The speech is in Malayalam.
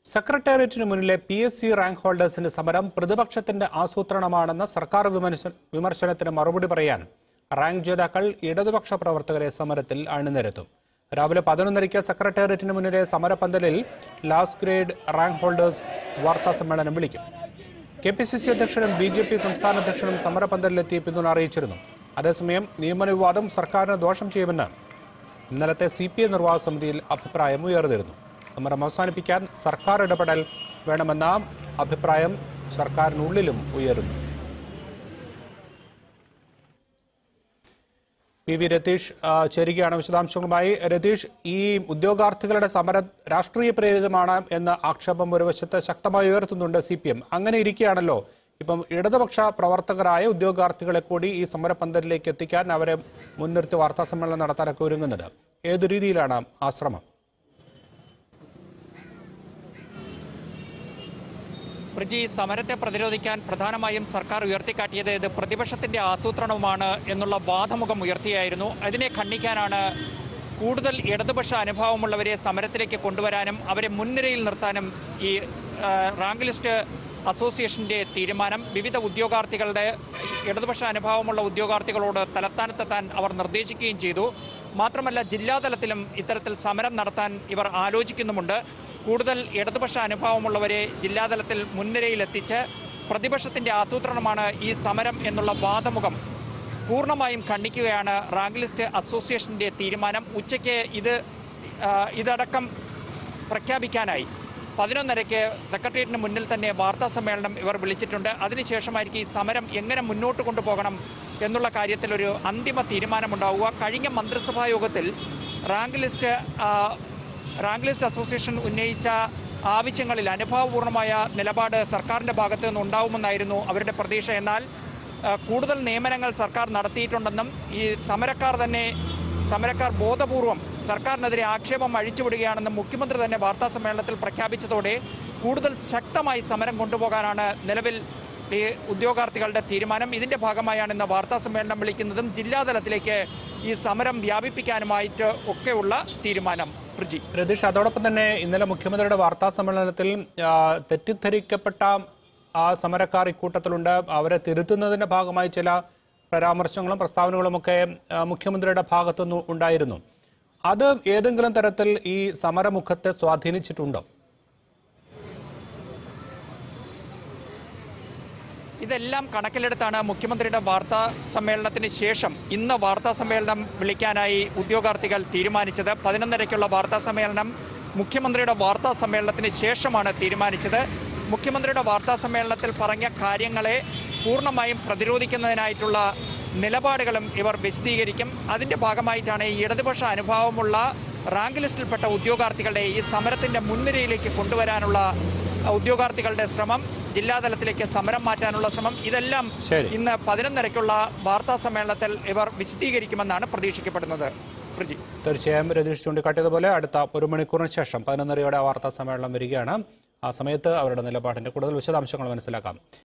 സെക്രട്ടേറിയറ്റിന് മുന്നിലെ പി എസ് സി റാങ്ക് ഹോൾഡേഴ്സിന്റെ സമരം പ്രതിപക്ഷത്തിന്റെ ആസൂത്രണമാണെന്ന സർക്കാർ വിമർശ- വിമർശനത്തിന് മറുപടി പറയാൻ റാങ്ക് ജേതാക്കൾ ഇടതുപക്ഷ പ്രവർത്തകരെ സമരത്തിൽ അണിനിരത്തും രാവിലെ പതിനൊന്നരയ്ക്ക് സെക്രട്ടേറിയറ്റിന് മുന്നിലെ സമരപന്തലിൽ ലാസ്റ്റ് ഗ്രേഡ് റാങ്ക് ഹോൾഡേഴ്സ് വാർത്താ സമ്മേളനം വിളിക്കും കെ പി സി സി അധ്യക്ഷനും ബി ജെ പി സംസ്ഥാന അധ്യക്ഷനും സമരപന്തലിലെത്തി പിന്തുണ അറിയിച്ചിരുന്നു അതേസമയം നിയമനവിവാദം സർക്കാരിന് ദോഷം ചെയ്യുമെന്ന് ഇന്നലത്തെ സി പി ഐ നിർവാഹക സമിതിയിൽ അഭിപ്രായം ഉയർന്നിരുന്നു സമരം അവസാനിപ്പിക്കാൻ സർക്കാർ ഇടപെടൽ വേണമെന്ന അഭിപ്രായം സർക്കാരിനുള്ളിലും ഉയരുന്നു പി വി രതീഷ് ആ, ചേരുകയാണ് വിശദാംശങ്ങളുമായി രതീഷ് ഈ ഉദ്യോഗാർത്ഥികളുടെ സമരം രാഷ്ട്രീയ പ്രേരിതമാണ് എന്ന ആക്ഷേപം ഒരു വശത്ത് ശക്തമായി ഉയർത്തുന്നുണ്ട് സി പി എം അങ്ങനെ ഇരിക്കുകയാണല്ലോ ഇപ്പം ഇടതുപക്ഷ പ്രവർത്തകരായ ഉദ്യോഗാർത്ഥികളെ കൂടി ഈ സമരപന്തലിലേക്ക് എത്തിക്കാൻ അവരെ മുൻനിർത്തി വാർത്താ സമ്മേളനം നടത്താനൊക്കെ ഒരുങ്ങുന്നത് ഏതു രീതിയിലാണ് ആ ശ്രമം ബ്രിജി സമരത്തെ പ്രതിരോധിക്കാൻ പ്രധാനമായും സർക്കാർ ഉയർത്തിക്കാട്ടിയത് ഇത് പ്രതിപക്ഷത്തിന്റെ ആസൂത്രണവുമാണ് എന്നുള്ള വാദമുഖം ഉയർത്തിയായിരുന്നു അതിനെ ഖണ്ഡിക്കാനാണ് കൂടുതൽ ഇടതുപക്ഷ അനുഭവമുള്ളവരെ സമരത്തിലേക്ക് കൊണ്ടുവരാനും അവരെ മുൻനിരയിൽ നിർത്താനും ഈ ആ, റാങ്ക് ലിസ്റ്റ് അസോസിയേഷന്റെ തീരുമാനം വിവിധ ഉദ്യോഗാർത്ഥികളുടെ ഇടതുപക്ഷ അനുഭവമുള്ള ഉദ്യോഗാർത്ഥികളോട് തലസ്ഥാനത്തെത്താൻ അവർ നിർദ്ദേശിക്കുകയും ചെയ്തു മാത്രമല്ല ജില്ലാതലത്തിലും ഇത്തരത്തിൽ സമരം നടത്താൻ ഇവർ ആലോചിക്കുന്നുമുണ്ട് കൂടുതൽ ഇടതുപക്ഷ അനുഭവമുള്ളവരെ ജില്ലാതലത്തിൽ മുൻനിരയിലെത്തിച്ച് പ്രതിപക്ഷത്തിന്റെ ആസൂത്രണമാണ് ഈ സമരം എന്നുള്ള വാദമുഖം പൂർണ്ണമായും ഖണ്ഡിക്കുകയാണ് റാങ്ക് ലിസ്റ്റ് അസോസിയേഷന്റെ തീരുമാനം ഉച്ചയ്ക്ക് ഇത് ആ, ഇതടക്കം പ്രഖ്യാപിക്കാനായി പതിനൊന്നരയ്ക്ക് സെക്രട്ടേറിയറ്റിന് മുന്നിൽ തന്നെ വാർത്താ സമ്മേളനം ഇവർ വിളിച്ചിട്ടുണ്ട് അതിനുശേഷമായിരിക്കും ഈ സമരം എങ്ങനെ മുന്നോട്ട് കൊണ്ടുപോകണം എന്നുള്ള കാര്യത്തിൽ ഒരു അന്തിമ തീരുമാനമുണ്ടാവുക കഴിഞ്ഞ മന്ത്രിസഭാ യോഗത്തിൽ റാങ്ക് ലിസ്റ്റ് ആ, റാങ്ക് ലിസ്റ്റ് അസോസിയേഷൻ ഉന്നയിച്ച ആവശ്യങ്ങളിൽ അനുഭാവപൂർണ്ണമായ നിലപാട് സർക്കാരിൻ്റെ ഭാഗത്തു നിന്ന് ഉണ്ടാവുമെന്നായിരുന്നു അവരുടെ പ്രതീക്ഷ എന്നാൽ ആ, കൂടുതൽ നിയമനങ്ങൾ സർക്കാർ നടത്തിയിട്ടുണ്ടെന്നും ഈ സമരക്കാർ തന്നെ സമരക്കാർ ബോധപൂർവം സർക്കാരിനെതിരെ ആക്ഷേപം അഴിച്ചുവിടുകയാണെന്ന് മുഖ്യമന്ത്രി തന്നെ വാർത്താ സമ്മേളനത്തിൽ പ്രഖ്യാപിച്ചതോടെ കൂടുതൽ ശക്തമായി സമരം കൊണ്ടുപോകാനാണ് നിലവിൽ ഈ ഉദ്യോഗാർത്ഥികളുടെ തീരുമാനം ഇതിന്റെ ഭാഗമായാണ് ഇന്ന് വാർത്താ സമ്മേളനം വിളിക്കുന്നതും ജില്ലാതലത്തിലേക്ക് ഈ സമരം വ്യാപിപ്പിക്കാനുമായിട്ട് ഒക്കെയുള്ള തീരുമാനം പ്രിജി രതീഷ് അതോടൊപ്പം തന്നെ ഇന്നലെ മുഖ്യമന്ത്രിയുടെ വാർത്താ സമ്മേളനത്തിൽ ആ, തെറ്റിദ്ധരിക്കപ്പെട്ട ആ സമരക്കാർ ഇക്കൂട്ടത്തിലുണ്ട് അവരെ തിരുത്തുന്നതിന്റെ ഭാഗമായി ചില പരാമർശങ്ങളും പ്രസ്താവനകളുമൊക്കെ ആ, മുഖ്യമന്ത്രിയുടെ ഭാഗത്തുനിന്ന് ഉണ്ടായിരുന്നു അത് ഏതെങ്കിലും തരത്തിൽ ഈ സമരമുഖത്തെ സ്വാധീനിച്ചിട്ടുണ്ടോ ഇതെല്ലാം കണക്കിലെടുത്താണ് മുഖ്യമന്ത്രിയുടെ വാർത്താ സമ്മേളനത്തിന് ശേഷം ഇന്ന് വാർത്താ സമ്മേളനം വിളിക്കാനായി ഉദ്യോഗാർത്ഥികൾ തീരുമാനിച്ചത് പതിനൊന്നരയ്ക്കുള്ള വാർത്താ സമ്മേളനം മുഖ്യമന്ത്രിയുടെ വാർത്താ സമ്മേളനത്തിന് ശേഷമാണ് തീരുമാനിച്ചത് മുഖ്യമന്ത്രിയുടെ വാർത്താ സമ്മേളനത്തിൽ പറഞ്ഞ കാര്യങ്ങളെ പൂർണ്ണമായും പ്രതിരോധിക്കുന്നതിനായിട്ടുള്ള നിലപാടുകളും ഇവർ വിശദീകരിക്കും അതിന്റെ ഭാഗമായിട്ടാണ് ഈ ഇടതുപക്ഷ അനുഭാവമുള്ള റാങ്ക് ലിസ്റ്റിൽപ്പെട്ട ഉദ്യോഗാർത്ഥികളുടെ ഈ സമരത്തിന്റെ മുൻനിരയിലേക്ക് കൊണ്ടുവരാനുള്ള ഉദ്യോഗാർത്ഥികളുടെ ശ്രമം ജില്ലാതലത്തിലേക്ക് സമരം മാറ്റാനുള്ള ശ്രമം ഇതെല്ലാം ശരി. ഇന്ന് പതിനൊന്നരയ്ക്കുള്ള വാർത്താ സമ്മേളനത്തിൽ ഇവർ വിശദീകരിക്കുമെന്നാണ് പ്രതീക്ഷിക്കപ്പെടുന്നത് പ്രജി തീർച്ചയായും രതീഷ് ചൂണ്ടിക്കാട്ടിയതുപോലെ അടുത്ത ഒരു മണിക്കൂറിന് ശേഷം പതിനൊന്നരയോടെ ആ വാർത്താ സമ്മേളനം വരികയാണ് ആ സമയത്ത് അവരുടെ നിലപാടിന്റെ കൂടുതൽ വിശദാംശങ്ങൾ മനസ്സിലാക്കാം